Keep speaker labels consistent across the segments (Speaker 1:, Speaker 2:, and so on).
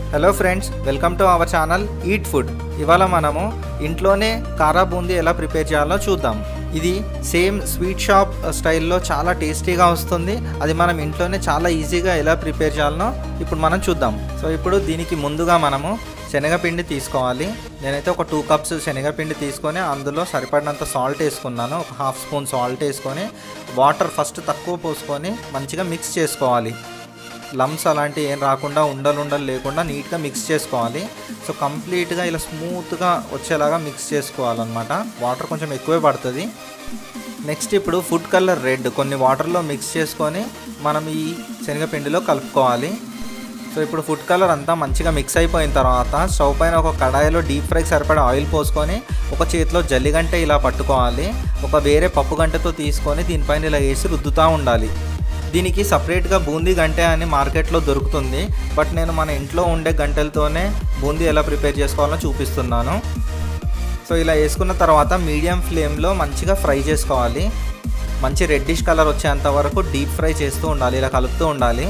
Speaker 1: hello friends welcome to our channel eat food ఇవాళ మనము ఇంట్లోనే కారా బూందీ ఎలా ప్రిపేర్ చేయాలో చూద్దాం ఇది సేమ్ స్వీట్ షాప్ స్టైల్లో చాలా టేస్టీగా వస్తుంది అది మనం ఇంట్లోనే చాలా ఈజీగా ఎలా ప్రిపేర్ చేయాలనో ఇప్పుడు మనం చూద్దాం సో ఇప్పుడు దీనికి ముందుగా మనము శనగపిండి తీసుకోవాలి నేనైతే ఒక టూ కప్స్ శనగపిండి తీసుకొని అందులో సరిపడినంత సాల్ట్ వేసుకున్నాను ఒక హాఫ్ స్పూన్ సాల్ట్ వేసుకొని వాటర్ ఫస్ట్ తక్కువ పోసుకొని మంచిగా మిక్స్ చేసుకోవాలి లమ్స్ అలాంటివి ఏం రాకుండా ఉండలు ఉండలు లేకుండా నీట్గా మిక్స్ చేసుకోవాలి సో కంప్లీట్గా ఇలా స్మూత్గా వచ్చేలాగా మిక్స్ చేసుకోవాలన్నమాట వాటర్ కొంచెం ఎక్కువే పడుతుంది నెక్స్ట్ ఇప్పుడు ఫుడ్ కలర్ రెడ్ కొన్ని వాటర్లో మిక్స్ చేసుకొని మనం ఈ శనగపిండిలో కలుపుకోవాలి సో ఇప్పుడు ఫుడ్ కలర్ అంతా మంచిగా మిక్స్ అయిపోయిన తర్వాత స్టవ్ పైన ఒక కడాయిలో డీప్ ఫ్రైకి సరిపడా ఆయిల్ పోసుకొని ఒక చేతిలో జల్లిగంట ఇలా పట్టుకోవాలి ఒక వేరే పప్పు గంటతో తీసుకొని దీనిపైన ఇలా వేసి రుద్దుతూ ఉండాలి దీనికి సపరేట్గా బూందీ గంటె అని మార్కెట్లో దొరుకుతుంది బట్ నేను మన ఇంట్లో ఉండే గంటెలతోనే బూందీ ఎలా ప్రిపేర్ చేసుకోవాలో చూపిస్తున్నాను సో ఇలా వేసుకున్న తర్వాత మీడియం ఫ్లేమ్లో మంచిగా ఫ్రై చేసుకోవాలి మంచి రెడ్డిష్ కలర్ వచ్చేంత వరకు డీప్ ఫ్రై చేస్తూ ఉండాలి ఇలా కలుపుతూ ఉండాలి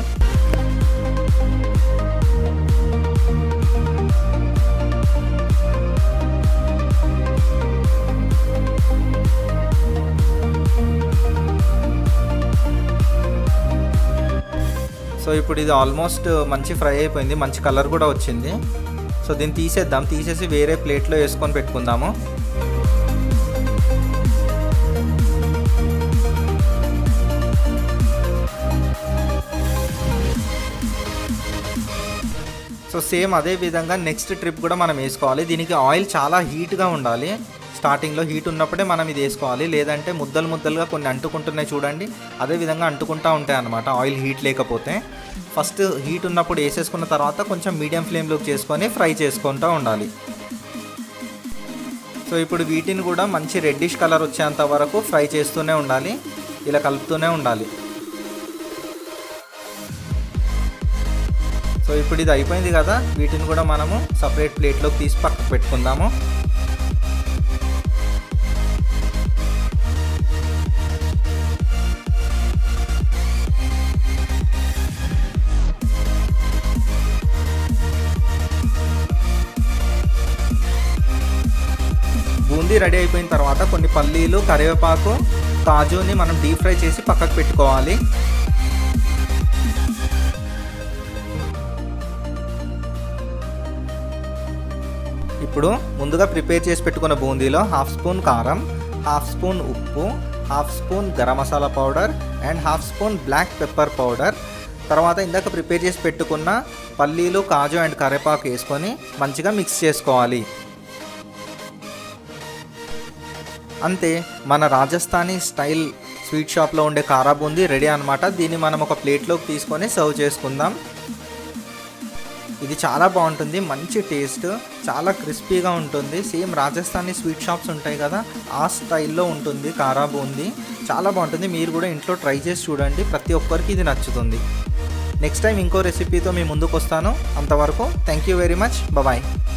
Speaker 1: సో ఇప్పుడు ఇది ఆల్మోస్ట్ మంచి ఫ్రై అయిపోయింది మంచి కలర్ కూడా వచ్చింది సో దీన్ని తీసేద్దాం తీసేసి వేరే ప్లేట్లో వేసుకొని పెట్టుకుందాము సో సేమ్ అదే విధంగా నెక్స్ట్ ట్రిప్ కూడా మనం వేసుకోవాలి దీనికి ఆయిల్ చాలా హీట్గా ఉండాలి స్టార్టింగ్లో హీట్ ఉన్నప్పుడే మనం ఇది వేసుకోవాలి లేదంటే ముద్దలు ముద్దలుగా కొన్ని అంటుకుంటున్నాయి చూడండి అదే విధంగా అంటుకుంటూ ఉంటాయి అన్నమాట ఆయిల్ హీట్ లేకపోతే ఫస్ట్ హీట్ ఉన్నప్పుడు వేసేసుకున్న తర్వాత కొంచెం మీడియం ఫ్లేమ్లోకి చేసుకొని ఫ్రై చేసుకుంటూ ఉండాలి సో ఇప్పుడు వీటిని కూడా మంచి రెడ్డిష్ కలర్ వచ్చేంత వరకు ఫ్రై చేస్తూనే ఉండాలి ఇలా కలుపుతూనే ఉండాలి సో ఇప్పుడు ఇది అయిపోయింది కదా వీటిని కూడా మనము సపరేట్ ప్లేట్లోకి తీసి పక్కకు పెట్టుకుందాము బూందీ రెడీ అయిపోయిన తర్వాత కొన్ని పల్లీలు కరివేపాకు కాజుని మనం డీప్ ఫ్రై చేసి పక్కకు పెట్టుకోవాలి ఇప్పుడు ముందుగా ప్రిపేర్ చేసి పెట్టుకున్న బూందీలో హాఫ్ స్పూన్ కారం హాఫ్ స్పూన్ ఉప్పు half spoon garam masala powder and half spoon black pepper powder తర్వాత ఇందాక ప్రిపేర్ చేసి పెట్టుకున్న పల్లీలు కాజు అండ్ కరివేపాకు వేసుకొని మంచిగా మిక్స్ చేసుకోవాలి అంతే మన రాజస్థానీ స్టైల్ స్వీట్ షాప్లో ఉండే కారా బూందీ రెడీ అనమాట దీన్ని మనం ఒక ప్లేట్లోకి తీసుకొని సర్వ్ చేసుకుందాం ఇది చాలా బాగుంటుంది మంచి టేస్ట్ చాలా క్రిస్పీగా ఉంటుంది సేమ్ రాజస్థానీ స్వీట్ షాప్స్ ఉంటాయి కదా ఆ స్టైల్లో ఉంటుంది కారా బూందీ చాలా బాగుంటుంది మీరు కూడా ఇంట్లో ట్రై చేసి చూడండి ప్రతి ఒక్కరికి ఇది నచ్చుతుంది నెక్స్ట్ టైం ఇంకో రెసిపీతో మీ ముందుకు వస్తాను అంతవరకు thank you very much bye